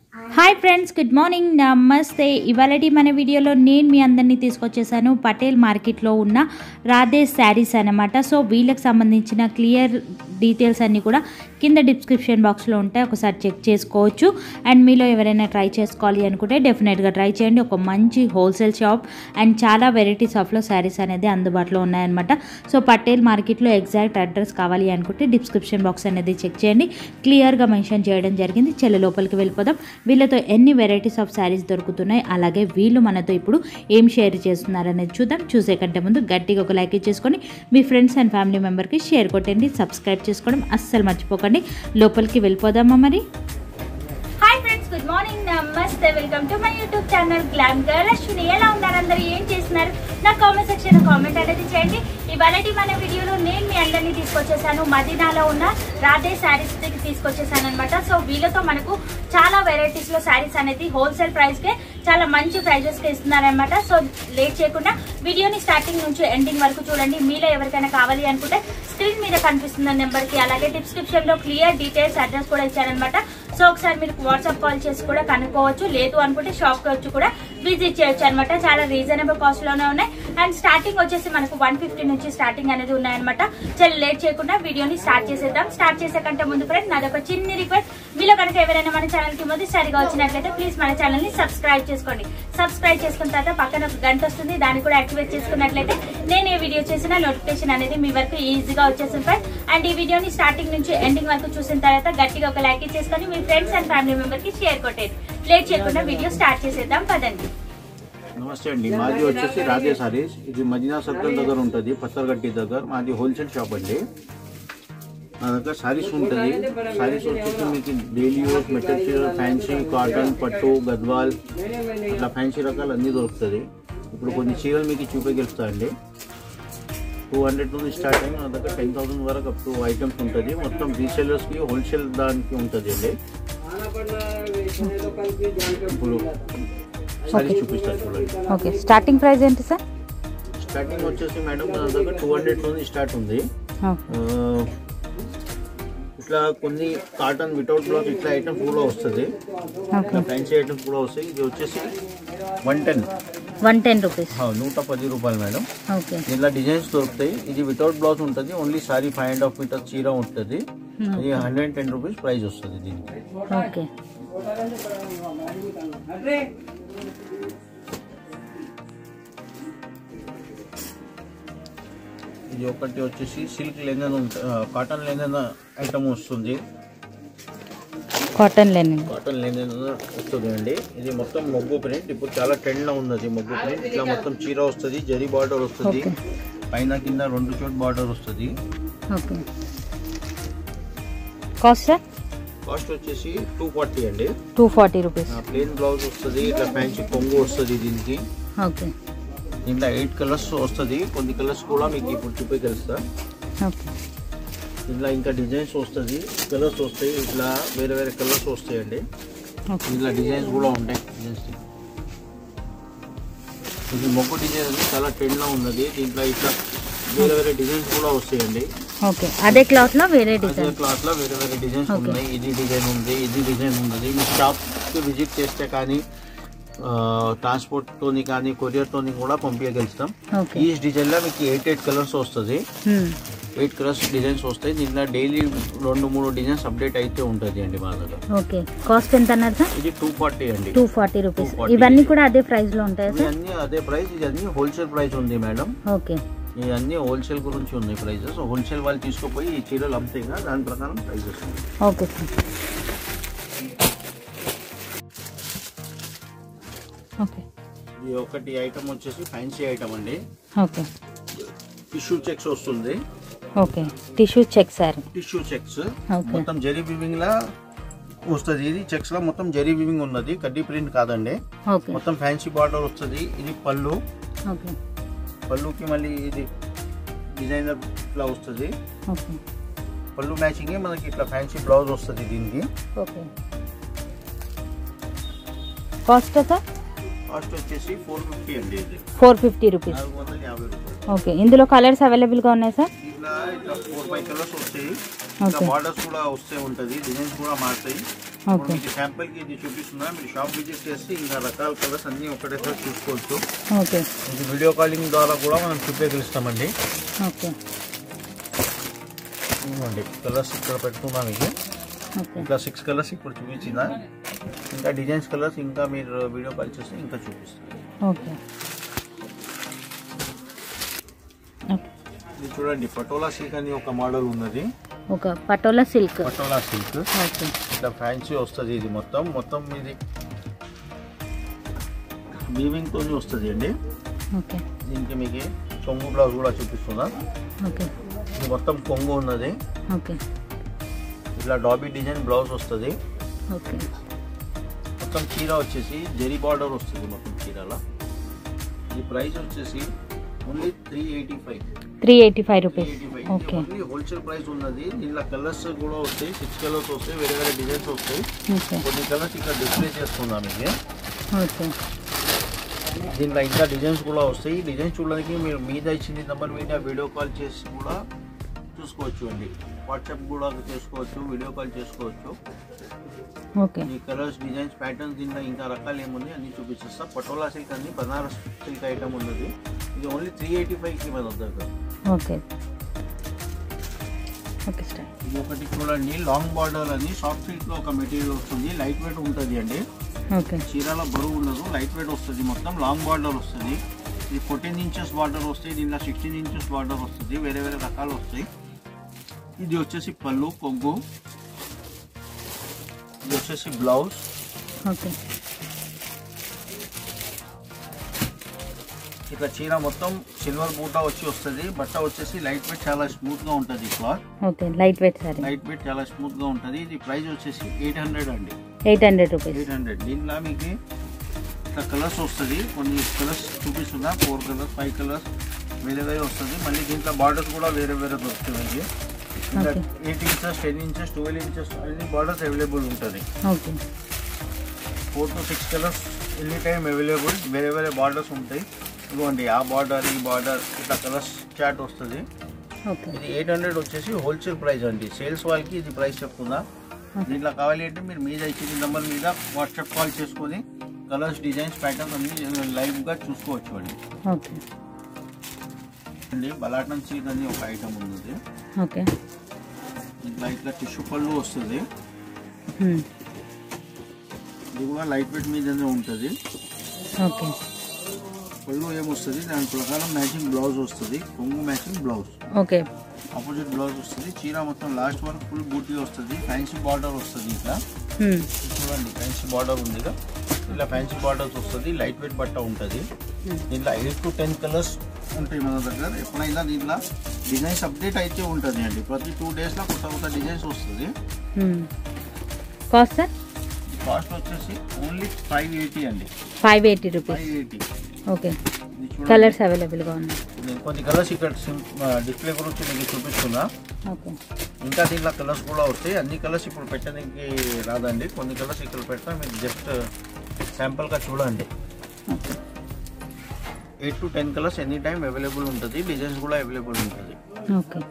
Hi friends good morning నమస్తే ఇవాళటి మన వీడియోలో నేను మీ అందరినీ తీసుకొచ్చేసాను పటేల్ మార్కెట్లో ఉన్న రాధే శారీస్ అనమాట సో వీళ్ళకి సంబంధించిన క్లియర్ డీటెయిల్స్ అన్నీ కూడా కింద డిస్క్రిప్షన్ బాక్స్లో ఉంటాయి ఒకసారి చెక్ చేసుకోవచ్చు అండ్ మీలో ఎవరైనా ట్రై చేసుకోవాలి అనుకుంటే డెఫినెట్గా ట్రై చేయండి ఒక మంచి హోల్సేల్ షాప్ అండ్ చాలా వెరైటీస్ ఆఫ్లో శారీస్ అనేది అందుబాటులో ఉన్నాయన్నమాట సో పటేల్ మార్కెట్లో ఎగ్జాక్ట్ అడ్రస్ కావాలి అనుకుంటే డిస్క్రిప్షన్ బాక్స్ అనేది చెక్ చేయండి క్లియర్గా మెన్షన్ చేయడం జరిగింది చెల్ల లోపలికి వెళ్ళిపోదాం వీళ్ళతో ఎన్ని వెరైటీస్ ఆఫ్ శారీస్ దొరుకుతున్నాయి అలాగే వీళ్ళు మనతో ఇప్పుడు ఏం షేర్ చేస్తున్నారు అనేది చూద్దాం చూసే కంటే ముందు గట్టిగా ఒక లైక్ చేసుకొని మీ ఫ్రెండ్స్ అండ్ ఫ్యామిలీ మెంబర్కి షేర్ కొట్టండి సబ్స్క్రైబ్ చేసుకోవడం అస్సలు మర్చిపోకండి లోపలికి వెళ్ళిపోదామా మరి hi friends good morning namaste welcome to my YouTube channel glam girl Ashwini ఎలా ఉన్నారు అందరూ ఏం చేస్తున్నారు నా కామెంట్ సెక్షన్ కామెంట్ అనేది చేయండి ఇవాళ మన వీడియోలో నేను మీ అందరినీ తీసుకొచ్చేసాను మదీనాలో ఉన్న రాధే శారీస్ తీసుకొచ్చేసాను అనమాట సో వీళ్ళతో మనకు చాలా వెరైటీస్ లో శారీస్ అనేది హోల్సేల్ ప్రైస్ కే చాలా మంచి ప్రైజెస్ కి ఇస్తున్నారనమాట సో లేట్ చేయకుండా వీడియోని స్టార్టింగ్ నుంచి ఎండింగ్ వరకు చూడండి మీలో ఎవరికైనా కావాలి అనుకుంటే స్క్రీన్ మీద కనిపిస్తున్న నెంబర్ కి అలాగే డిస్క్రిప్షన్ లో క్లియర్ డీటెయిల్స్ అడ్రస్ కూడా ఇచ్చారనమాట సో ఒకసారి మీరు వాట్సాప్ కాల్ చేసి కూడా కనుక్కోవచ్చు లేదు అనుకుంటే షాప్ కి వచ్చి కూడా విజిట్ చేయొచ్చు అనమాట చాలా రీజనబుల్ కాస్ట్ లోనే ఉన్నాయి అండ్ స్టార్టింగ్ వచ్చేసి మనకు వన్ ఫిఫ్టీ నుంచి స్టార్టింగ్ అనేది ఉన్నాయన్నమాట చాలా లేట్ చేయకుండా వీడియోని స్టార్ట్ చేసేద్దాం స్టార్ట్ చేసే కంటే ముందు ఫ్రెండ్ నాది ఒక చిన్న రిక్వెస్ట్ మీలో కనుక ఎవరైనా మన ఛానల్ కి మొదటిసారిగా వచ్చినట్లయితే ప్లీజ్ మన ఛానల్ ని సబ్స్క్రైబ్ చేసుకోండి సబ్స్క్రైబ్ చేసుకున్న తర్వాత పక్కన ఒక గంట వస్తుంది దాన్ని కూడా యాక్టివేట్ చేసుకున్నట్లయితే నేను ఏ వీడియో చేసిన నోటిఫికేషన్ అనేది మీ వరకు ఈజీగా వచ్చేసింది ఫ్రెండ్ అండ్ ఈ వీడియోని స్టార్టింగ్ నుంచి ఎండింగ్ వరకు చూసిన తర్వాత గట్టిగా ఒక లైక్ ఇచ్చేసుకొని మీ ఫ్రెండ్స్ అండ్ ఫ్యామిలీ మెంబర్ కి షేర్ కొట్టేది లేట్ చేయకుండా వీడియో స్టార్ట్ చేసేద్దాం పదండి నమస్తే అండి మాది వచ్చేసి రాధే సారీస్ ఇది మదీనా సర్కిల్ దగ్గర ఉంటుంది పత్తర్గట్టి దగ్గర మాది హోల్సేల్ షాప్ అండి మా దగ్గర సారీస్ ఉంటుంది సారీస్ వచ్చేసి మీకు daily use material fancy cotton పట్టు గద్వాల్ ఇట్లా ఫ్యాన్సీ రకాలు అన్నీ దొరుకుతుంది ఇప్పుడు కొన్ని చీరలు మీకు చూపగలుగుతా అండి టూ హండ్రెడ్ నుంచి స్టార్ట్ అయ్యి మన దగ్గర టెన్ థౌసండ్ వరకు అప్ టు ఐటమ్స్ ఉంటుంది మొత్తం రీసేలర్స్కి హోల్సేల్ దానికి ఉంటుంది అండి ఇప్పుడు సారీస్ చూపిస్తారు చూడండి ఓకే స్టార్టింగ్ ప్రైస్ ఏంటి సార్ స్టార్టింగ్ వచ్చేసి మేడం మన దగ్గర టూ హండ్రెడ్ నుంచి స్టార్ట్ ఉంది ఆ, ఇట్లా కొన్ని కాటన్ వితౌట్ బ్లౌజ్ ఇట్లా ఐటమ్స్ కూడా వస్తుంది ఇట్లా ఫ్యాన్సీ ఐటమ్స్ కూడా వస్తాయి ఇది వచ్చేసి one ten one ten rupees నూట పది రూపాయలు మేడం ఓకే దీంట్లో డిజైన్స్ దొరుకుతాయి ఇది వితౌట్ బ్లౌజ్ ఉంటుంది only sari five and half metre చీర ఉంటుంది ఇది హండ్రెడ్ టెన్ రూపీస్ ప్రైస్ వస్తుంది దీనికి ఓకే ఇది ఒకటి వచ్చేసి silk linen cotton linen item వస్తుంది కాటన్ లెనిన్ కాటన్ లెనిన్ వస్తుంది అండి ఇది మొత్తం మొగ్గు ప్రింట్ ఇప్పుడు చాలా ట్రెండ్ లో ఉన్నది మొగ్గు ప్రింట్ ఇట్లా మొత్తం చీర వస్తుంది జరీ బార్డర్ వస్తుంది Okay. పైన కింద రెండు చోట్ బార్డర్ వస్తుంది ఓకే కాస్ట్ సార్ కాస్ట్ వచ్చేసి టూ ఫార్టీ అండి two forty rupees plain blouse వస్తుంది ఇట్లా ఫ్యాన్సీ కొంగు వస్తుంది దీనికి ఓకే దీంట్లో ఎయిట్ కలర్స్ వస్తుంది కొన్ని కలర్స్ కూడా మీకు ఇప్పుడు చూపించగలుస్తా ఓకే దీంట్లో ఇంకా డిజైన్స్ వస్తుంది కలర్స్ వస్తాయి ఇట్లా వేరే వేరే కలర్స్ వస్తాయండి ఓకే దీంట్లో డిజైన్స్ కూడా ఉంటాయి డిజైన్స్ ఇది మొగ్గు డిజైన్ అది చాలా ట్రెండ్లో ఉన్నది దీంట్లో ఇట్లా వేరే వేరే డిజైన్స్ కూడా వస్తాయండి ఓకే అదే క్లాత్ లో వేరే అదే డిజైన్ క్లాత్ లో వేరే వేరే డిజైన్స్ Okay. ఉన్నాయి ఇది డిజైన్ ఉంది ఇది డిజైన్ ఉన్నది మీ షాప్ కి విజిట్ చేస్తే కానీ ట్రాన్స్పోర్ట్ తోని కానీ కొరియర్ తోని కూడా పంపించగలుగుతాం ఓకే ఈ డిజైన్ లో మీకు ఎయిట్ ఎయిట్ కలర్స్ వస్తుంది ఎయిట్ కలర్స్ డిజైన్స్ వస్తాయి దీంట్లో డైలీ రెండు మూడు డిజైన్స్ అప్డేట్ అయితే ఉంటుంది అండి మా దగ్గర ఓకే కాస్ట్ ఎంత అన్నారు సార్ ఇది టూ ఫార్టీ అండి టూ ఫార్టీ రూపీస్ 240. ఇవన్నీ కూడా అదే ప్రైస్ లో ఉంటాయా సార్ ఇవన్నీ అదే ప్రైస్ ఇది అన్ని హోల్సేల్ ప్రైస్ ఉంది మేడం ఓకే ఇవన్నీ హోల్సేల్ గురించి ఉన్నాయి ప్రైజెస్ హోల్సేల్ వాళ్ళు తీసుకుపోయి ఈ చీరలు అమ్ముతాయి కదా దాని ప్రకారం ప్రైజెస్ ఉన్నాయి ఓకే సార్ ఓకే ఇది ఒకటి ఐటమ్ వచ్చేసి ఫ్యాన్సీ ఐటమ్ అండి ఓకే టిష్యూ చెక్స్ వస్తుంది okay tissue check sari tissue checks okay మొత్తం జరీ వివింగ్ లా వస్తుంది ఇది చెక్స్ లో మొత్తం జరీ వివింగ్ ఉన్నది కడ్డీ ప్రింట్ కాదండి ఓకే మొత్తం ఫ్యాన్సీ బార్డర్ వస్తుంది ఇది పళ్ళు ఓకే పళ్ళుకి మళ్ళీ ఇది డిజైనర్ ఇట్లా వస్తుంది ఓకే పళ్ళు మ్యాచింగ్ మనకి ఇట్లా ఫ్యాన్సీ బ్లౌజ్ వస్తుంది దీనికి ఓకే కాస్ట్ సార్ కాస్ట్ వచ్చేసి ఫోర్ ఫిఫ్టీ అండి ఇది ఫోర్ ఫిఫ్టీ రూపీస్ నాలుగు వందల యాభై రూపాయలు ఓకే ఇందులో కలర్స్ అవైలబుల్గా ఉన్నాయి సార్ ఇట్లా ఇట్లా ఫోర్ ఫైవ్ కలర్స్ వస్తాయి ఇంకా ఓకే బార్డర్స్ కూడా వస్తే ఉంటుంది డిజైన్స్ కూడా మారుతాయి ఇప్పుడు ఓకే మీకు శాంపుల్ కి ఇది చూపిస్తున్నా మీరు షాప్ విజిట్ చేస్తే ఇంకా రకాల కలర్స్ అన్ని ఒకటేసారి చూసుకోవచ్చు ఓకే ఇది వీడియో కాలింగ్ ద్వారా కూడా మనం చూపించగలుస్తామండి ఓకే ఇవ్వండి కలర్స్ ఇక్కడ పెట్టుకున్నాం మీకు ఓకే ఇంకా సిక్స్ కలర్స్ ఇప్పుడు చూపించిన ఇంకా డిజైన్స్ కలర్స్ ఇంకా మీరు వీడియో కాల్ చేస్తే ఇంకా చూపిస్తాను ఓకే ఓకే ఇది చూడండి పటోలా సిల్క్ అని ఒక మోడల్ ఉన్నది ఒక patola silk patola silk okay ఇట్లా ఫ్యాన్సీ వస్తుంది ఇది మొత్తం మొత్తం ఇది వీవింగ్ తోని వస్తుంది అండి ఓకే దీనికి మీకు కొంగు బ్లౌజ్ కూడా చూపిస్తున్నా ఓకే ఇది మొత్తం కొంగు ఉన్నది ఓకే ఇట్లా డాబీ డిజైన్ బ్లౌజ్ వస్తుంది ఓకే మొత్తం చీర వచ్చేసి జెరీ బార్డర్ వస్తుంది మొత్తం చీరలో ఈ ప్రైస్ వచ్చేసి only three eighty five three eighty five rupees okay only wholesale price ఉన్నది దీనిలో కలర్స్ కూడా వస్తాయి సిక్స్ కలర్స్ వస్తాయి వేరే వేరే డిజైన్స్ వస్తాయి ఓకే కొన్ని కలర్స్ ఇక్కడ డిస్ప్లే చేసుకుందాం మీకు ఓకే దీంట్లో ఇంకా డిజైన్స్ కూడా వస్తాయి డిజైన్స్ చూడడానికి మీరు మీద ఇచ్చిన నెంబర్ మీద వీడియో కాల్ చేసి కూడా చూసుకోవచ్చు అండి వాట్సాప్ కూడా చేసుకోవచ్చు వీడియో కాల్ చేసుకోవచ్చు ఓకే ఈ కలర్స్ డిజైన్స్ ప్యాటర్న్స్ దీంట్లో ఇంకా రకాలు ఏముంది అన్ని చూపించేస్తా పటోలా సిల్క్ అని బనారస్ సిల్క్ ఐటమ్ ఉన్నది ఇది ఓన్లీ త్రీ ఎయిటీ ఫైవ్కి మన దగ్గర ఓకే ఓకే స్టార్ట్ ఇది ఒకటి చూడండి లాంగ్ బార్డర్ అని సాఫ్ట్ సిల్క్లో ఒక మెటీరియల్ వస్తుంది లైట్ వెయిట్ ఉంటుంది అండి ఓకే చీరలో బరువు ఉండదు లైట్ వెయిట్ వస్తుంది మొత్తం లాంగ్ బార్డర్ వస్తుంది ఇది ఫోర్టీన్ ఇంచెస్ బార్డర్ వస్తాయి దీనిలో సిక్స్టీన్ ఇంచెస్ బార్డర్ వస్తుంది వేరే వేరే రకాలు వస్తాయి ఇది వచ్చేసి పళ్ళు కొంగు ఇది వచ్చేసి బ్లౌజ్ ఓకే ఇట్లా చీర మొత్తం సిల్వర్ బూట వచ్చి వస్తుంది బట్ట వచ్చేసి లైట్ వెయిట్ చాలా స్మూత్ గా ఉంటుంది cloth okay light weight sari light weight చాలా స్మూత్ గా ఉంటుంది ఇది ప్రైస్ వచ్చేసి ఎయిట్ హండ్రెడ్ అండి eight hundred rupees eight hundred దీనిలో మీకు ఇట్లా కలర్స్ వస్తుంది కొన్ని కలర్స్ చూపిస్తున్నా ఫోర్ కలర్స్ ఫైవ్ కలర్స్ వేరే వేరే వస్తుంది మళ్ళీ దీంట్లో బార్డర్స్ కూడా వేరే వేరే దొరుకుతాయి మీకు Okay. Eight inches ten inches twelve inches అన్ని బార్డర్స్ అవైలబుల్ ఉంటుంది okay four to six colours any time available వేరే వేరే బార్డర్స్ ఉంటాయి ఇదిగోండి ఆ బార్డర్ ఈ బార్డర్ ఇట్లా కలర్స్ చాట్ వస్తుంది ఓకే ఇది ఎయిట్ హండ్రెడ్ వచ్చేసి హోల్సేల్ ప్రైస్ అండి సేల్స్ వాళ్ళకి ఇది ప్రైస్ చెప్తున్నా దీంట్లో కావాలి అంటే మీరు మీద ఇచ్చిన నెంబర్ మీద వాట్సాప్ కాల్ చేసుకొని కలర్స్ డిజైన్స్ ప్యాటర్న్స్ అన్ని లైవ్గా చూసుకోవచ్చు అండి ఓకే అండి బలాటన్ సిల్క్ అని ఒక ఐటమ్ ఉంది ఓకే ఇట్లా ఇట్లా టిష్యూ పళ్ళు వస్తుంది Hmm. ఇది కూడా లైట్ వెయిట్ మీదనే ఉంటుంది ఓకే పళ్ళు ఏమొస్తుంది దాని ప్రకారం మ్యాచింగ్ బ్లౌజ్ వస్తుంది కొంగు matching blouse okay opposite blouse వస్తుంది చీర మొత్తం లాస్ట్ వరకు ఫుల్ బూటీ వస్తుంది ఫ్యాన్సీ బార్డర్ వస్తుంది ఇట్లా Hmm. చూడండి ఫ్యాన్సీ బార్డర్ ఉంది కదా ఇలా ఫ్యాన్సీ బార్డర్స్ వస్తుంది లైట్ వెయిట్ బట్ట ఉంటుంది దీంట్లో ఎయిట్ టు టెన్ కలర్స్ ఉంటాయి మన దగ్గర ఎప్పుడైనా దీంట్లో డిజైన్స్ అప్డేట్ అయితే ఉంటుంది అండి ప్రతి టూ డేస్లో కొత్త కొత్త డిజైన్స్ వస్తుంది Hmm. కాస్ట్ సార్ కాస్ట్ వచ్చేసి ఓన్లీ ఫైవ్ ఎయిటీ అండి five eighty rupees five eighty okay ఇది చూడండి కలర్స్ అవైలబుల్గా ఉన్నాయి నేను కొన్ని కలర్స్ ఇక్కడ డిస్ప్లే గురించి మీకు చూపిస్తున్నా ఓకే ఇంకా దీంట్లో కలర్స్ కూడా వస్తాయి అన్ని కలర్స్ ఇప్పుడు పెట్టడానికి రాదండి కొన్ని కలర్స్ ఇక్కడ పెడతా మీకు జస్ట్ శాంపుల్గా చూడండి okay eight to ten colours any time available ఉంటుంది డిజైన్స్ కూడా అవైలబుల్ ఉంటుంది ఓకే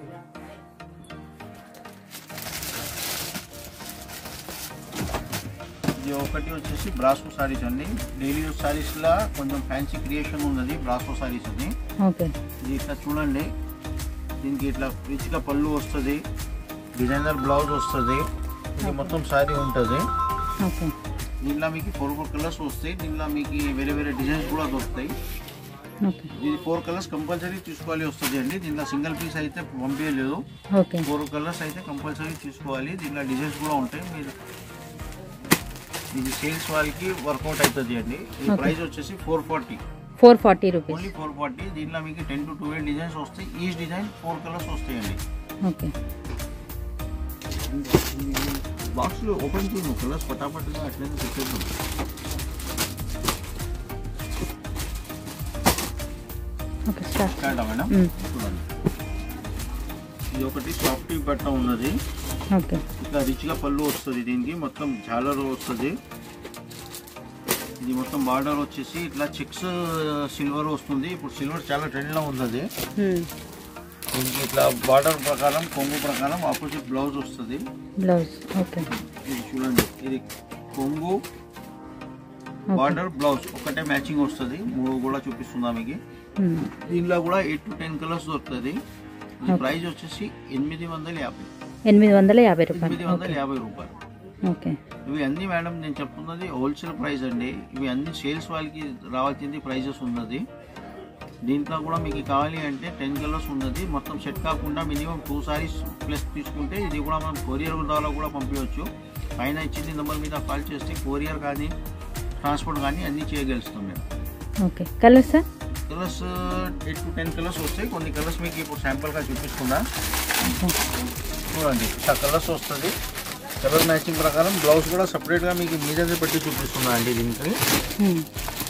ఇది ఒకటి వచ్చేసి బ్రాసో సారీస్ అండి డైలీ యూస్ సారీస్లో కొంచెం ఫ్యాన్సీ క్రియేషన్ ఉన్నది బ్రాసో సారీస్ అని ఓకే ఇది ఇట్లా చూడండి దీనికి ఇట్లా రిచ్గా పళ్ళు వస్తుంది డిజైనర్ బ్లౌజ్ వస్తుంది ఇది మొత్తం సారీ ఉంటుంది ఓకే దీనిలో మీకు ఫోర్ ఫోర్ కలర్స్ వస్తాయి దీనిలో మీకు వేరే వేరే డిజైన్స్ కూడా దొరుకుతాయి ఓకే ఇది ఫోర్ కలర్స్ కంపల్సరీ తీసుకోవాలి వస్తుంది అండి దీనిలో సింగిల్ పీస్ అయితే పంపించలేదు ఓకే ఫోర్ కలర్స్ అయితే కంపల్సరీ తీసుకోవాలి దీనిలో డిజైన్స్ కూడా ఉంటాయి మీరు ఇది సేల్స్ వాళ్ళకి వర్కౌట్ అవుతుంది అండి ఈ Okay. ప్రైస్ వచ్చేసి four forty four forty rupees only four forty దీనిలో మీకు టెన్ టు ట్వెల్వ్ డిజైన్స్ వస్తాయి ఈచ్ డిజైన్ ఫోర్ కలర్స్ వస్తాయండి ఓకే బాక్స్లో ఓపెన్ చేయను కలర్స్ పటాపట్గా అట్లనే పెట్టేద్దాం okay start start madam Mm. చూడండి ఇది ఒకటి సాఫ్ట్ బట్ట ఉన్నది ఓకే ఇట్లా రిచ్గా పళ్ళు వస్తుంది దీనికి మొత్తం జాలర్ వస్తుంది ఇది మొత్తం బార్డర్ వచ్చేసి ఇట్లా చెక్స్ సిల్వర్ వస్తుంది ఇప్పుడు సిల్వర్ చాలా ట్రెండ్లో ఉన్నది Hmm. దీనికి ఇట్లా బార్డర్ ప్రకారం కొంగు ప్రకారం ఆపోజిట్ బ్లౌజ్ వస్తుంది బ్లౌజ్ ఓకే ఇది చూడండి ఇది కొంగు బార్డర్ బ్లౌజ్ ఒకటే మ్యాచింగ్ వస్తుంది మూడు కూడా చూపిస్తుందా మీకు మ్మ్. దీనిలో కూడా ఎయిట్ టు టెన్ కలర్స్ దొరుకుతుంది ఇది ప్రైస్ వచ్చేసి ఎనిమిది వందల యాభై ఎనిమిది వందల యాభై రూపాయలు ఎనిమిది వందల యాభై రూపాయలు ఓకే ఇవి అన్ని మేడం నేను చెప్తున్నది హోల్సేల్ ప్రైస్ అండి ఇవి అన్ని సేల్స్ వాళ్ళకి రావాల్సింది ప్రైజెస్ ఉన్నది దీంట్లో కూడా మీకు కావాలి అంటే టెన్ కలర్స్ ఉన్నది మొత్తం సెట్ కాకుండా మినిమం టూ సారీస్ ప్లస్ తీసుకుంటే ఇది కూడా మనం కొరియర్ ద్వారా కూడా పంపించవచ్చు పైన ఇచ్చింది నెంబర్ మీద కాల్ చేస్తే కొరియర్ కానీ ట్రాన్స్పోర్ట్ కానీ అన్నీ చేయగలుగుతాం మేము okay colour sir colours eight to ten colours వస్తాయి కొన్ని కలర్స్ మీకు ఇప్పుడు శాంపుల్గా చూపిస్తున్నా చూడండి ఇట్లా కలర్స్ వస్తుంది కలర్ మ్యాచింగ్ ప్రకారం బ్లౌజ్ కూడా సపరేట్గా మీకు మీదనే పెట్టి చూపిస్తున్నా అండి దీనికి మ్మ్.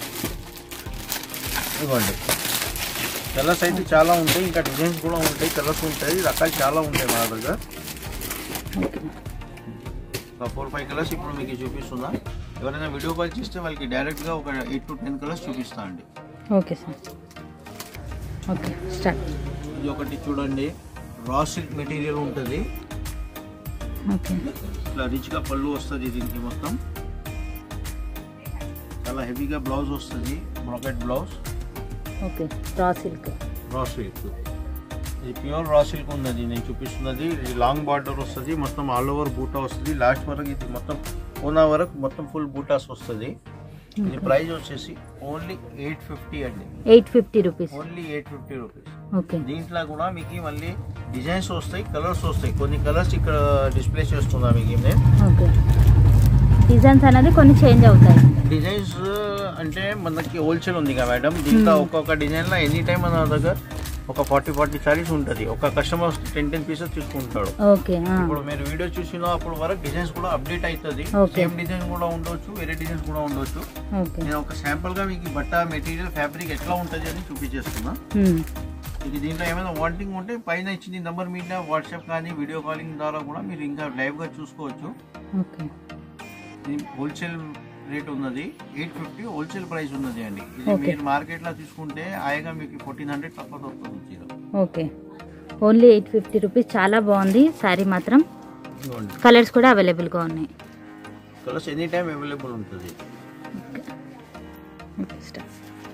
ఇవ్వండి కలర్స్ అయితే చాలా ఉంటాయి ఇంకా డిజైన్స్ కూడా ఉంటాయి కలర్స్ ఉంటాయి రకాలు చాలా ఉంటాయి మన దగ్గర ఓకే ఒక ఫోర్ ఫైవ్ కలర్స్ ఇప్పుడు మీకు చూపిస్తున్నా ఎవరైనా వీడియో కాల్ చేస్తే వాళ్ళకి డైరెక్ట్గా ఒక ఎయిట్ టు టెన్ కలర్స్ చూపిస్తా అండి ఓకే సార్ ఓకే స్టార్ట్ ఇది ఒకటి చూడండి రా సిల్క్ మెటీరియల్ ఉంటుంది ఓకే ఇట్లా రిచ్గా పళ్ళు వస్తుంది దీనికి మొత్తం చాలా హెవీగా బ్లౌజ్ వస్తుంది bracket blouse okay raw silk raw silk ఇది ప్యూర్ రా సిల్క్ ఉన్నది నేను చూపిస్తున్నది ఇది లాంగ్ బార్డర్ వస్తుంది మొత్తం ఆల్ ఓవర్ బూటా వస్తుంది లాస్ట్ వరకు ఇది మొత్తం ఓనా వరకు మొత్తం ఫుల్ బూటాస్ వస్తుంది ఇది ప్రైస్ వచ్చేసి ఓన్లీ ఎయిట్ ఫిఫ్టీ అండి eight fifty rupees only eight fifty rupees okay దీంట్లో కూడా మీకు మళ్ళీ డిజైన్స్ వస్తాయి కలర్స్ వస్తాయి కొన్ని కలర్స్ ఇక్కడ డిస్ప్లే చేస్తున్నా మీకు నేను ఓకే డిజైన్స్ అనేది కొన్ని చేంజ్ అవుతాయి డిజైన్స్ అంటే మనకి హోల్సేల్ ఉంది కదా మేడం దీంట్లో ఒక్కొక్క డిజైన్లో ఎనీ టైం మన దగ్గర ఒక ఫార్టీ ఫార్టీ సారీస్ ఉంటుంది ఒక కస్టమర్ టెన్ టెన్ పీసెస్ తీసుకుంటాడు ఓకే ఆ. ఇప్పుడు మీరు వీడియో చూసిన అప్పుడు వరకు డిజైన్స్ కూడా అప్డేట్ అవుతుంది Okay. సేమ్ డిజైన్ కూడా ఉండొచ్చు వేరే డిజైన్స్ కూడా ఉండొచ్చు ఓకే నేను ఒక శాంపుల్ గా మీకు బట్ట మెటీరియల్ ఫ్యాబ్రిక్ ఎట్లా ఉంటుంది అని చూపించేస్తున్నా మ్మ్. ఇది దీంట్లో ఏమైనా వాంటింగ్ ఉంటే పైన ఇచ్చింది నెంబర్ మీద వాట్సాప్ కానీ వీడియో కాలింగ్ ద్వారా కూడా మీరు ఇంకా లైవ్ గా చూసుకోవచ్చు ఓకే ఇది హోల్సేల్ రేట్ ఉన్నది ఎయిట్ ఫిఫ్టీ హోల్సేల్ ప్రైస్ ఉన్నది అండి ఇది Okay. మీరు మార్కెట్ లో తీసుకుంటే ఆయగా మీకు ఫోర్టీన్ హండ్రెడ్ తక్కువ దొరుకుతుంది చీర. Okay only eight fifty rupees చాలా బాగుంది శారీ మాత్రం ఇదిగోండి కలర్స్ కూడా అవైలబుల్గా ఉన్నాయి కలర్స్ ఎనీ టైం అవైలబుల్ ఉంటుంది ఓకే ఓకే స్టార్ట్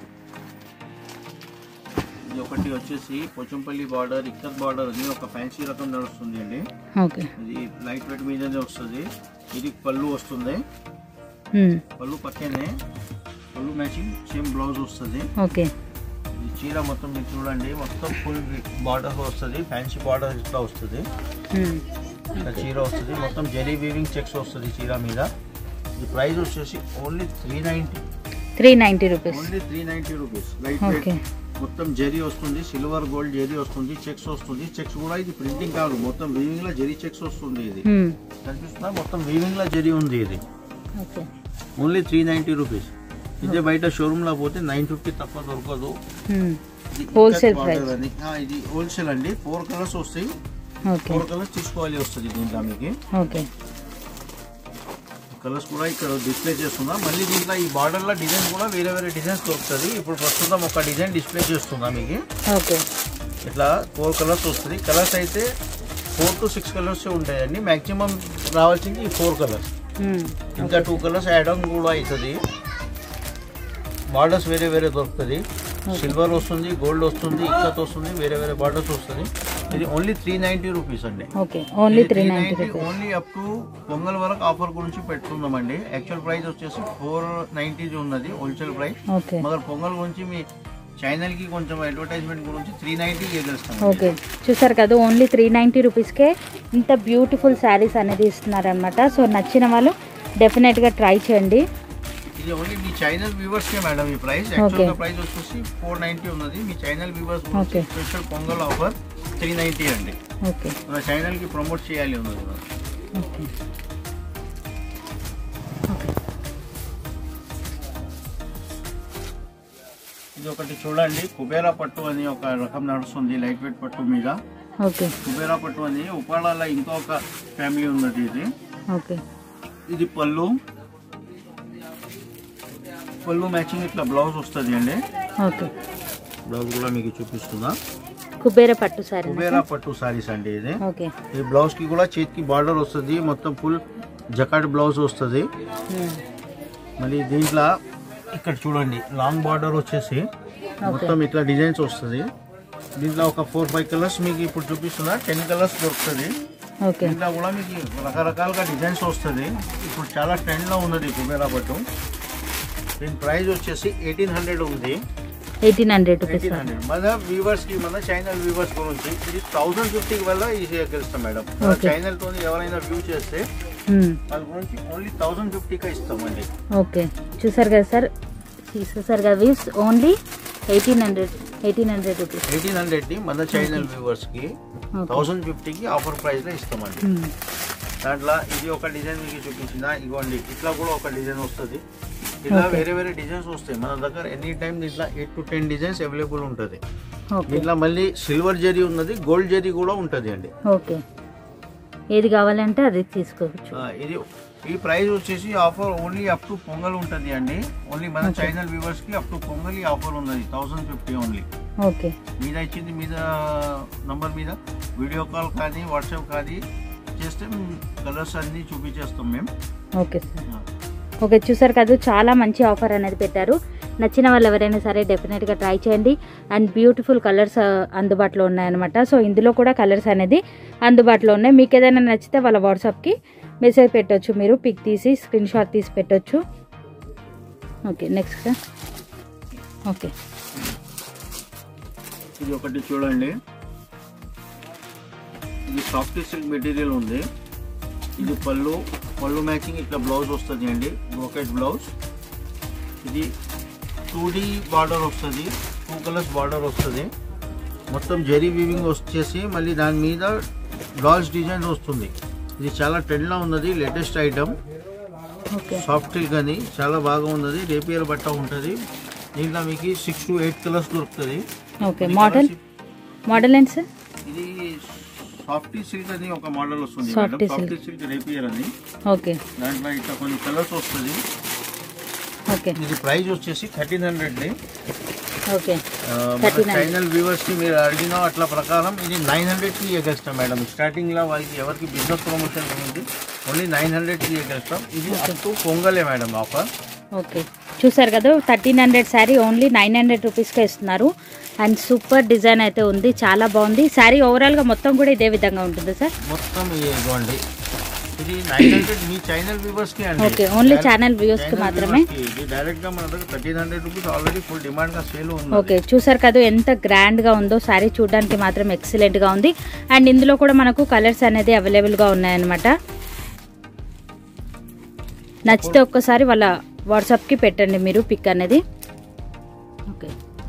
ఇది ఒకటి వచ్చేసి పోచంపల్లి బార్డర్ ఇక్కత్ బార్డర్ అని ఒక ఫ్యాన్సీ రకం నడుస్తుంది అండి ఓకే ఇది లైట్ వెయిట్ మీదనే వస్తుంది ఇది పళ్ళు వస్తుంది మ్మ్. పళ్ళు పక్కనే పళ్ళు మ్యాచింగ్ సేమ్ బ్లౌజ్ వస్తుంది ఓకే ఈ చీర మొత్తం మీరు చూడండి మొత్తం ఫుల్ బార్డర్ వస్తుంది ఫ్యాన్సీ బార్డర్ ఇట్లా వస్తుంది మ్మ్. ఇట్లా చీర వస్తుంది మొత్తం జెరీ వీవింగ్ చెక్స్ వస్తుంది చీర మీద ఈ ప్రైస్ వచ్చేసి only three ninety three ninety rupees only three ninety rupees light okay weight మొత్తం జెరీ వస్తుంది సిల్వర్ గోల్డ్ జెరీ వస్తుంది చెక్స్ వస్తుంది చెక్స్ కూడా ఇది ప్రింటింగ్ కాదు మొత్తం వీవింగ్ లో జెరీ చెక్స్ వస్తుంది ఇది మ్మ్. కనిపిస్తుందా మొత్తం వీవింగ్ లో జెరీ ఉంది ఇది okay only three ninety rupees ఇదే బయట షోరూమ్ లో పోతే నైన్ ఫిఫ్టీ తప్ప దొరకదు మ్మ్. ఇది Wholesale ఇక్కత్ price. border అని. ఆ, ఇది హోల్సేల్ అండి ఫోర్ కలర్స్ వస్తాయి ఓకే ఫోర్ కలర్స్ తీసుకోవాలి వస్తుంది దీంట్లో మీకు ఓకే కలర్స్ కూడా ఇక్కడ డిస్ప్లే చేస్తున్నా మళ్ళీ దీంట్లో ఈ బార్డర్ లో డిజైన్ కూడా వేరే వేరే డిజైన్స్ దొరుకుతుంది ఇప్పుడు ప్రస్తుతం ఒక డిజైన్ డిస్ప్లే చేస్తున్నా మీకు ఓకే ఇట్లా ఫోర్ కలర్స్ వస్తుంది కలర్స్ అయితే ఫోర్ టు సిక్స్ కలర్స్ ఉంటాయండి మాక్సిమం రావాల్సింది ఈ ఫోర్ కలర్స్ మ్మ్. ఇంకా టూ కలర్స్ యాడ్ ఆన్ కూడా అవుతుంది బార్డర్స్ వేరే వేరే దొరుకుతుంది సిల్వర్ వస్తుంది గోల్డ్ వస్తుంది ఇక్కత్ వస్తుంది వేరే వేరే బార్డర్స్ వస్తుంది ఇది ఓన్లీ త్రీ నైంటీ రూపీస్ అండి okay only three ninety rupees only up to Pongal వరకు ఆఫర్ గురించి పెట్టుకుందామండి యాక్చువల్ ప్రైస్ వచ్చేసి ఫోర్ నైంటీ ఉన్నది హోల్సేల్ ప్రైస్ ఓకే మగర్ పొంగల్ గురించి మీ ఛానల్ కి కొంచెం అడ్వర్టైజ్మెంట్ గురించి త్రీ నైంటీ ఇవ్వగలుస్తాం ఓకే చూసారు కదా ఓన్లీ త్రీ నైంటీ రూపీస్కే ఇంత బ్యూటిఫుల్ శారీస్ అనేది ఇస్తున్నారనమాట సో నచ్చిన వాళ్ళు డెఫినెట్గా ట్రై చేయండి ఇది ఓన్లీ మీ ఛానల్ వ్యూవర్స్ కే మేడం ఈ ప్రైస్ యాక్చువల్ గా ప్రైస్ వచ్చేసి ఫోర్ నైంటీ ఉన్నది మీ channel viewers Okay. Special Pongal offer three ninety అండి ఓకే మన ఛానల్ కి ప్రమోట్ చేయాలి ఉన్నది మనం. ఓకే ఓకే ఇది ఒకటి చూడండి కుబేరా పట్టు అని ఒక రకం నడుస్తుంది లైట్ వెయిట్ పట్టు మీద ఓకే కుబేరా పట్టు అని ఉపాళాల ఇంకొక ఫ్యామిలీ ఉన్నది ఇది ఓకే ఇది పళ్ళు పళ్ళు మ్యాచింగ్ ఇట్లా బ్లౌజ్ వస్తుంది అండి ఓకే బ్లౌజ్ కూడా మీకు చూపిస్తున్నా కుబేర పట్టు శారీ కుబేరా పట్టు సారీస్ అండి ఇది ఓకే ఈ బ్లౌజ్ కి కూడా చేతికి బార్డర్ వస్తుంది మొత్తం ఫుల్ జకాట్ బ్లౌజ్ వస్తుంది మళ్ళీ దీంట్లో ఇక్కడ చూడండి లాంగ్ బార్డర్ వచ్చేసి మొత్తం ఇట్లా డిజైన్స్ వస్తుంది దీంట్లో ఒక ఫోర్ ఫైవ్ కలర్స్ మీకు ఇప్పుడు చూపిస్తున్నా టెన్ కలర్స్ దొరుకుతుంది ఓకే దీంట్లో కూడా మీకు రకరకాలుగా డిజైన్స్ వస్తుంది ఇప్పుడు చాలా ట్రెండ్లో ఉన్నది కుబేరా పట్టు దీని ప్రైస్ వచ్చేసి ఎయిటీన్ హండ్రెడ్ ఉంది eighteen hundred rupees eighteen hundred మన వ్యూవర్స్ కి మన ఛానల్ వ్యూవర్స్ గురించి ఇది థౌసండ్ ఫిఫ్టీ వల్ల ఈజీగా గెలుస్తాం మేడం మన Okay. ఛానల్ తో ఎవరైనా వ్యూ చేస్తే వాళ్ళ గురించి ఓన్లీ థౌసండ్ ఫిఫ్టీగా ఇస్తామండి ఓకే చూసారు కదా సార్ చూసారు కదా weaves only eighteen hundred eighteen hundred rupees eighteen hundred ని మన ఛానల్ వ్యూవర్స్ కి ఓకే థౌసండ్ ఫిఫ్టీకి ఆఫర్ ప్రైస్ లో ఇస్తామండి దాంట్లో ఇది ఒక డిజైన్ మీకు చూపించిన ఇగోండి ఇట్లా కూడా ఒక డిజైన్ వస్తుంది ఇట్లా Okay. వేరే వేరే డిజైన్స్ వస్తాయి మన దగ్గర ఎనీ టైం దీంట్లో eight to ten designs available ఉంటుంది ఓకే దీంట్లో మళ్ళీ సిల్వర్ జరీ ఉన్నది గోల్డ్ జరీ కూడా ఉంటుంది అండి ఓకే ఏది కావాలంటే అది తీసుకోవచ్చు ఆ, ఇది ఈ ప్రైస్ వచ్చేసి offer only up to Pongal ఉంటుంది అండి ఓన్లీ మన Okay. ఛానల్ వ్యూవర్స్ కి అప్ టు పొంగల్ ఈ ఆఫర్ ఉన్నది థౌసండ్ ఫిఫ్టీ ఓన్లీ ఓకే మీద ఇచ్చింది మీద నంబర్ మీద వీడియో కాల్ కానీ వాట్సాప్ కానీ చేస్తే కలర్స్ అన్ని చూపించేస్తాం మేము ఓకే సార్ ఓకే చూసారు కదా చాలా మంచి ఆఫర్ అనేది పెట్టారు నచ్చిన వాళ్ళు ఎవరైనా సరే డెఫినెట్గా ట్రై చేయండి అండ్ బ్యూటిఫుల్ కలర్స్ అందుబాటులో ఉన్నాయన్నమాట సో ఇందులో కూడా కలర్స్ అనేది అందుబాటులో ఉన్నాయి మీకు ఏదైనా నచ్చితే వాళ్ళ వాట్సాప్కి మెసేజ్ పెట్టొచ్చు మీరు పిక్ తీసి స్క్రీన్ షాట్ తీసి పెట్టొచ్చు ఓకే నెక్స్ట్ సార్ ఓకే ఇది ఒకటి చూడండి ఇది సాఫ్ట్ సిల్క్ మెటీరియల్ ఉంది ఇది పళ్ళు పళ్ళు మ్యాచింగ్ ఇట్లా బ్లౌజ్ వస్తుంది అండి బ్రోకెట్ బ్లౌజ్ ఇది టూ డి బార్డర్ వస్తుంది టూ కలర్స్ బార్డర్ వస్తుంది మొత్తం జరీ వీవింగ్ వచ్చేసి మళ్ళీ దాని మీద డాల్స్ డిజైన్ వస్తుంది ఇది చాలా ట్రెండ్లో ఉన్నది latest item okay soft silk అని చాలా బాగా ఉన్నది రేపియర్ బట్ట ఉంటుంది దీంట్లో మీకు సిక్స్ టు ఎయిట్ కలర్స్ దొరుకుతుంది ఓకే ఇది మోడల్ colours మోడల్ ఏంటి సార్ ఇది సాఫ్టీ సిల్క్ అని ఒక మోడల్ వస్తుంది Softy madam softy silk rapier అని ఓకే దాంట్లో ఇట్లా కొన్ని కలర్స్ వస్తుంది ఓకే ఇది ప్రైస్ వచ్చేసి థర్టీన్ హండ్రెడ్ ఓకే మన 1300. ఛానల్ వ్యూవర్స్ కి మీరు అడిగిన అట్లా ప్రకారం ఇది నైన్ హండ్రెడ్ కి ఇవ్వగలుస్తాం మేడం స్టార్టింగ్ లో వాళ్ళకి ఎవరికి బిజినెస్ ప్రమోషన్ ఉంది ఓన్లీ నైన్ హండ్రెడ్ కి ఇవ్వగలుస్తాం ఇది అప్ టు పొంగలే మేడం ఆఫర్ ఓకే చూసారు కదా thirteen hundred sari only nine hundred రూపీస్కే ఇస్తున్నారు అండ్ సూపర్ డిజైన్ అయితే ఉంది చాలా బాగుంది శారీ ఓవరాల్గా మొత్తం కూడా ఇదే విధంగా ఉంటుంది సార్ మొత్తం ఇవ్వండి ఇది నైన్ హండ్రెడ్ మీ ఛానల్ వ్యూవర్స్ కి అండి Okay, only Channel- channel viewers కి channel మాత్రమే? viewers కి. ఇది డైరెక్ట్ గా మన దగ్గర thirteen hundred rupees already full demand గా సేల్ ఉంది ఓకే చూసారు కదా ఎంత గ్రాండ్గా ఉందో శారీ చూడడానికి మాత్రం ఎక్సలెంట్గా ఉంది అండ్ ఇందులో కూడా మనకు కలర్స్ అనేది అవైలబుల్గా ఉన్నాయన్నమాట నచ్చితే ఒక్కసారి వాళ్ళ వాట్సాప్కి పెట్టండి మీరు పిక్ అనేది ఓకే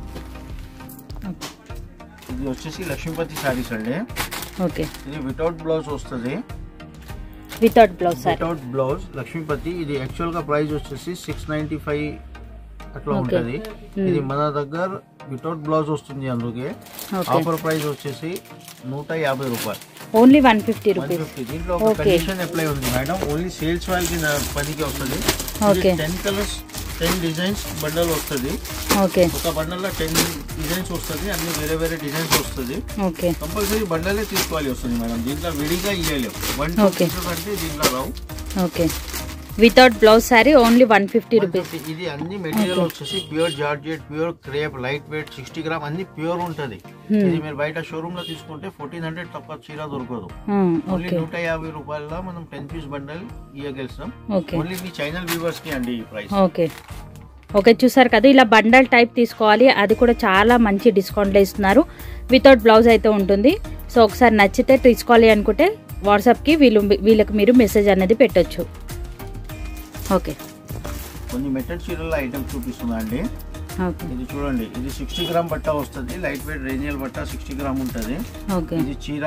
ఇది వచ్చేసి లక్ష్మీపతి సారీస్ అండి ఓకే ఇది వితౌట్ బ్లౌజ్ వస్తుంది without blouse sari without blouse Lakshmipati ఇది యాక్చువల్ గా ప్రైస్ వచ్చేసి సిక్స్ నైన్టీ ఫైవ్ అట్లా Okay. ఉంటది Hmm. ఇది మన దగ్గర వితౌట్ బ్లౌజ్ వస్తుంది అందుకే ఓకే ఆఫర్ ప్రైస్ వచ్చేసి నూట యాభై రూపాయలు only one fifty one rupees fifty దీంట్లో ఒక Okay. కండిషన్ అప్లై ఉంది మేడం ఓన్లీ సేల్స్ వాళ్ళకి నా పనికి వస్తుంది Okay. Ten colours ten designs bundle వస్తుంది ఓకే ఒక బండల్ లో టెన్ డిజైన్స్ వస్తుంది అన్ని వేరే వేరే డిజైన్స్ వస్తుంది ఓకే కంపల్సరీ బండలే తీసుకోవాలి వస్తుంది మేడం దీంట్లో విడిగా ఇవ్వలేము వన్ టూ Okay. పీసెస్ అంటే దీంట్లో రావు okay without blouse sari only one fifty rupees 150. ఇది అన్ని మెటీరియల్ Okay. వచ్చేసి pure georgette pure crepe light weight sixty gram అన్ని ప్యూర్ ఉంటది Hmm. ఇది మీరు బయట షోరూమ్ లో తీసుకుంటే ఫోర్టీన్ హండ్రెడ్ తప్ప చీర దొరకదు ఓన్లీ ఓకే నూట యాభై రూపాయల మనం టెన్ పీస్ బండల్ ఇవ్వగలుస్తాం ఓకే ఓన్లీ మీ ఛానల్ వ్యూవర్స్ కి అండి ఈ ప్రైస్ ఓకే ఓకే చూసారు కదా ఇలా బండల్ టైప్ తీసుకోవాలి అది కూడా చాలా మంచి డిస్కౌంట్లో ఇస్తున్నారు వితౌట్ బ్లౌజ్ అయితే ఉంటుంది సో ఒకసారి నచ్చితే తీసుకోవాలి అనుకుంటే వాట్సాప్కి వీళ్ళు వీళ్ళకి మీరు మెసేజ్ అనేది పెట్టొచ్చు ఓకే కొన్ని మెటల్ చీరల ఐటమ్ చూపిస్తున్నా అండి ఓకే ఇది చూడండి ఇది సిక్స్టీ గ్రామ్ బట్ట వస్తుంది లైట్ వెయిట్ రేంజియల్ బట్ట సిక్స్టీ గ్రామ్ ఉంటుంది ఓకే ఇది చీర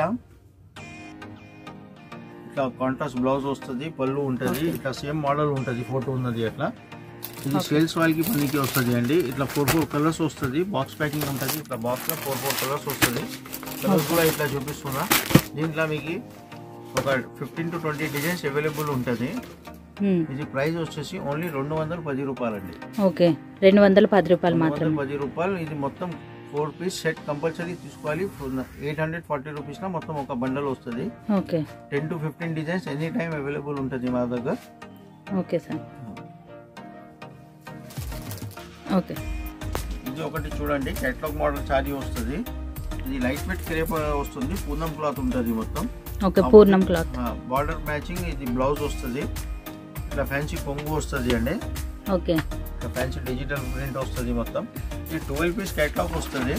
ఇట్లా కాంట్రాస్ట్ బ్లౌజ్ వస్తుంది పళ్ళు ఉంటుంది Okay. ఇట్లా సేమ్ మోడల్ ఉంటుంది ఫోటో ఉన్నది అట్లా ఇది Okay. సేల్స్ వాళ్ళకి పనికి వస్తుంది అండి ఇట్లా ఫోర్ ఫోర్ కలర్స్ వస్తుంది బాక్స్ ప్యాకింగ్ ఉంటుంది ఇట్లా బాక్స్ లో ఫోర్ ఫోర్ కలర్స్ వస్తుంది కలర్స్ కూడా ఇట్లా చూపిస్తున్నా దీంట్లో మీకు ఒక fifteen to twenty designs available ఉంటుంది మ్మ్. ఇది ప్రైస్ వచ్చేసి ఓన్లీ రెండు వందల పది రూపాయలు అండి ఓకే రెండు వందల పది రూపాయలు రెండు మాత్రమే వందల పది రూపాయలు ఇది మొత్తం ఫోర్ పీస్ సెట్ కంపల్సరీ తీసుకోవాలి ఎయిట్ హండ్రెడ్ ఫార్టీ రూపీస్లో మొత్తం ఒక బండల్ వస్తుంది okay ten to fifteen designs any time available ఉంటుంది మా దగ్గర ఓకే సార్ ఓకే ఇది ఒకటి చూడండి కేటలాగ్ మోడల్ చారీ వస్తుంది ఇది లైట్ వెయిట్ క్రేప్ వస్తుంది పూనం క్లాత్ ఉంటుంది మొత్తం ఓకే పూర్ణం క్లాత్ బార్డర్ మ్యాచింగ్ ఇది బ్లౌజ్ వస్తుంది ఇట్లా ఫ్యాన్సీ కొంగు వస్తుంది అండి ఓకే ఇట్లా ఫ్యాన్సీ డిజిటల్ ప్రింట్ వస్తుంది మొత్తం ఇది ట్వెల్వ్ పీస్ కేటలాగ్ వస్తుంది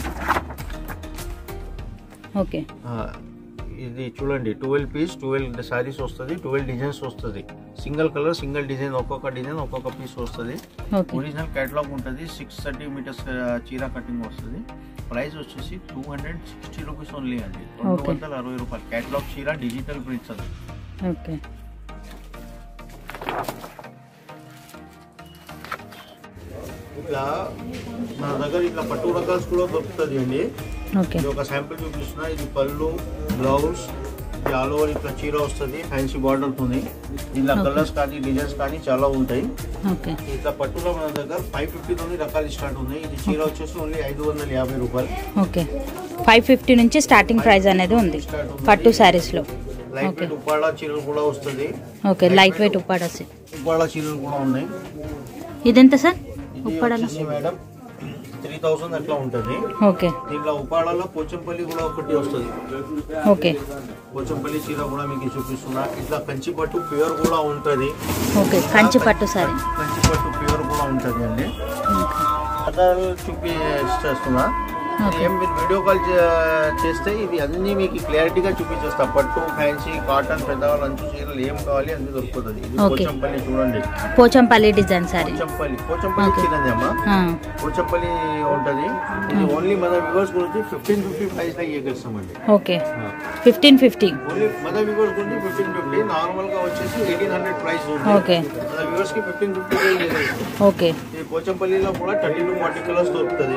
ఓకే ఆ, ఇది చూడండి ట్వెల్వ్ పీస్ ట్వెల్వ్ సారీస్ వస్తుంది ట్వెల్వ్ డిజైన్స్ వస్తుంది సింగిల్ కలర్ సింగిల్ డిజైన్ ఒక్కొక్క డిజైన్ ఒక్కొక్క పీస్ వస్తుంది ఓకే ఒరిజినల్ కేటలాగ్ ఉంటుంది సిక్స్ థర్టీ మీటర్స్ చీర కటింగ్ వస్తుంది ప్రైస్ వచ్చేసి two hundred sixty rupees only అండి రెండు Okay. వందల అరవై రూపాయలు కేటలాగ్ చీర డిజిటల్ ప్రింట్స్ అది ఓకే ఇట్లా మన దగ్గర ఇట్లా పట్టు రకాలు కూడా దొరుకుతుంది అండి ఓకే ఇది ఒక శాంపిల్ చూపిస్తున్నా ఇది పళ్ళు బ్లౌజ్ ఇది ఆల్ ఓవర్ ఇట్లా చీర వస్తుంది ఫ్యాన్సీ బార్డర్ ఉంది ఇలా Okay. కలర్స్ కానీ డిజైన్స్ కానీ చాలా ఉంటాయి ఓకే ఇట్లా పట్టులో మన దగ్గర ఫైవ్ ఫిఫ్టీ నుండి రకాలు స్టార్ట్ ఉన్నాయి ఇది చీర వచ్చేసి ఓన్లీ ఐదు వందల యాభై రూపాయలు ఓకే ఫైవ్ ఫిఫ్టీ నుంచి స్టార్టింగ్ ప్రైస్ అనేది ఉంది పట్టు శారీస్లో లైట్ Okay. వెయిట్ ఉప్పాడ చీరలు కూడా వస్తుంది ఓకే లైట్ వెయిట్ ఉప్పాడసి ఉప్పాడ చీరలు కూడా ఉన్నాయి ఇదెంత సార్ ఇది ఉప్పాడలో వచ్చేసి మేడం త్రీ థౌసండ్ అట్లా ఉంటుంది ఓకే దీంట్లో ఉప్పాడలో పోచంపల్లి కూడా ఒకటి వస్తుంది ఓకే పోచంపల్లి చీర కూడా మీకు చూపిస్తున్నా ఇట్లా కంచి పట్టు ప్యూర్ కూడా ఉంటుంది ఓకే కంచి పట్టు సారీ కంచి పట్టు ప్యూర్ కూడా ఉంటుంది అండి ఓకే అదర్ చూపి చేస్తున్నా Okay. ఏం మీరు వీడియో కాల్ చే- చేస్తే ఇది అన్ని మీకు క్లారిటీగా చూపించేస్తా పట్టు ఫ్యాన్సీ కాటన్ పెద్దవాళ్ళు అంచు చీరలు ఏం కావాలి అన్ని దొరుకుతుంది ఇది Okay. పోచంపల్లి చూడండి పోచంపల్లి డిజైన్ సారీ పోచంపల్లి పోచంపల్లి Okay. చీరది అమ్మా పోచంపల్లి ఉంటది ఇది ఓన్లీ మన వ్యూవర్స్ గురించి ఫిఫ్టీన్ ఫిఫ్టీ ప్రైస్ లో ఇవ్వగలుస్తామండి ఓకే ఫిఫ్టీన్ ఫిఫ్టీ ఓన్లీ మన వ్యూవర్స్ గురించి ఫిఫ్టీన్ ఫిఫ్టీ నార్మల్ గా వచ్చేసి ఎయిటీన్ హండ్రెడ్ ప్రైస్ ఉంది Okay. మన వ్యూవర్స్ కి ఫిఫ్టీన్ ఫిఫ్టీ ఓకే ఈ పోచంపల్లిలో కూడా థర్టీ టు ఫార్టీ కలర్స్ దొరుకుతుంది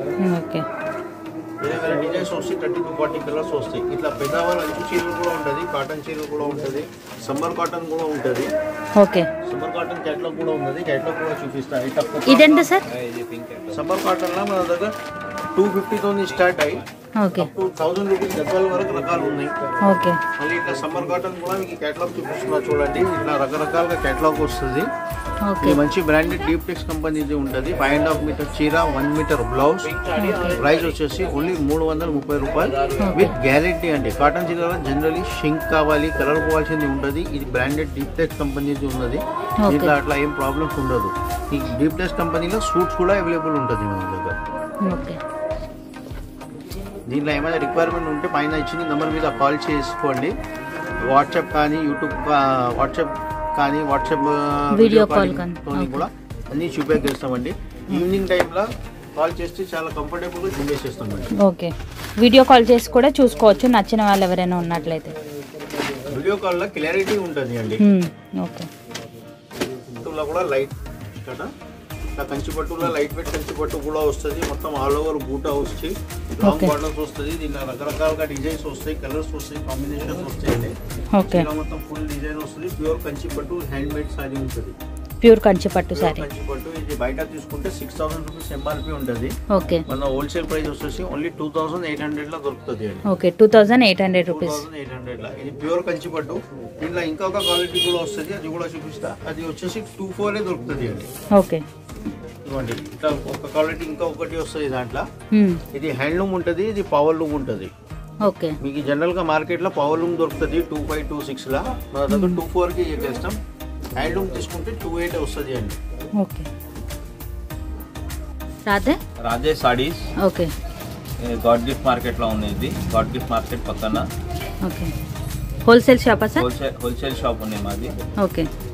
ఓకే వేరే వేరే డిజైన్స్ వస్తాయి థర్టీ టు ఫార్టీ కలర్స్ వస్తాయి ఇట్లా పెద్దవాళ్ళ అంచు చీరలు కూడా ఉంటుంది కాటన్ చీరలు కూడా ఉంటుంది సమ్మర్ కాటన్ కూడా ఉంటుంది ఓకే సమ్మర్ కాటన్ క్యాట్లాగ్ కూడా ఉన్నది క్యాట్లాగ్ కూడా చూపిస్తా ఇట్లా ఇదెంత సార్ సమ్మర్ కాటన్ లో మన దగ్గర టూ ఫిఫ్టీతో స్టార్ట్ అయ్యి okay up to thousand rupees Gadwal వరకు రకాలు ఉన్నాయి ఓకే మళ్ళీ ఇట్లా సమ్మర్ కాటన్ కూడా మీకు క్యాట్లాగ్ చూపిస్తున్నా చూడండి ఇట్లా రకరకాలుగా క్యాట్లాగ్ వస్తుంది ఓకే ఇది మంచి బ్రాండెడ్ డీప్ టెక్స్ కంపెనీది ఉంటుంది ఫైవ్ అండ్ హాఫ్ మీటర్ చీర వన్ మీటర్ బ్లౌజ్ ప్రైస్ వచ్చేసి ఓన్లీ మూడు వందల ముప్పై రూపాయలు విత్ గ్యారెంటీ అండి కాటన్ చీరలో జనరలీ షింక్ కావాలి కలర్ పోవాల్సింది ఉంటుంది ఇది బ్రాండెడ్ డీప్ టెక్స్ కంపెనీది ఉన్నది దీంట్లో అట్లా ఏం ప్రాబ్లమ్స్ ఉండదు ఈ డీప్ టెక్స్ కంపెనీలో సూట్స్ కూడా అవైలబుల్ ఉంటుంది మన దగ్గర ఓకే దీంట్లో ఏమైనా రిక్వైర్మెంట్ ఉంటే పైన ఇచ్చిన నెంబర్ మీద కాల్ చేసుకోండి వాట్సాప్ కానీ యూట్యూబ్ కా- వాట్సాప్ కానీ వాట్సాప్ Video call కానీ. తోని కూడా అన్నీ చూపించేస్తామండి ఈవినింగ్ టైంలో కాల్ చేస్తే చాలా కంఫర్టబుల్గా చూపించేస్తామండి ఓకే వీడియో కాల్ చేసి కూడా చూసుకోవచ్చు నచ్చిన వాళ్ళు ఎవరైనా ఉన్నట్లయితే వీడియో కాల్లో క్లారిటీ ఉంటుంది అండి మ్మ్. ఓకే పట్టులో కూడా లైట్ ఇక్కడ ఇట్లా కంచి పట్టులో లైట్ వెయిట్ కంచి పట్టు కూడా వస్తుంది మొత్తం ఆల్ ఓవర్ బూటా వచ్చి లాంగ్ Okay. బార్డర్స్ వస్తుంది దీనిలో రకరకాలుగా డిజైన్స్ వస్తాయి కలర్స్ వస్తాయి కాంబినేషన్స్ వస్తాయండి ఓకే ఇలా మొత్తం ఫుల్ డిజైన్ వస్తుంది ప్యూర్ కంచి పట్టు హ్యాండ్ మేడ్ సారీ ఉంటుంది ప్యూర్ కంచి పట్టు ప్యూర్ సారీ కంచి పట్టు ఇది బయట తీసుకుంటే సిక్స్ థౌసండ్ రూపీస్ ఎంఆర్పి ఉంటుంది ఓకే మన హోల్సేల్ ప్రైస్ వచ్చేసి only two thousand eight hundred లో దొరుకుతుంది అండి okay two thousand eight hundred two rupees thousand eight hundred లా ఇది ప్యూర్ కంచి పట్టు దీంట్లో ఇంకొక క్వాలిటీ కూడా వస్తుంది అది కూడా చూపిస్తా అది వచ్చేసి టూ ఫోర్ దొరుకుతుంది అండి ఓకే ఇవ్వండి ఇట్లా ఒక క్వాలిటీ ఇంకా ఒకటి వస్తుంది దాంట్లో మ్మ్. ఇది హ్యాండ్లూమ్ ఉంటుంది ఇది పవర్ లూమ్ ఉంటుంది ఓకే మీకు జనరల్ గా మార్కెట్ లో పవర్ లూమ్ దొరుకుతుంది టూ ఫైవ్ టూ సిక్స్ లా మన దగ్గర టూ ఫోర్ కి చేస్తాం హ్యాండ్లూమ్ తీసుకుంటే టూ ఎయిట్ వస్తుంది అండి okay Radhe Rajesh saris okay God gift market లో ఉంది ఇది గాడ్ గిఫ్ట్ మార్కెట్ పక్కన ఓకే హోల్సేల్ షాపా సార్ హోల్సేల్ హోల్సేల్ షాప్ ఉంది మాది ఓకే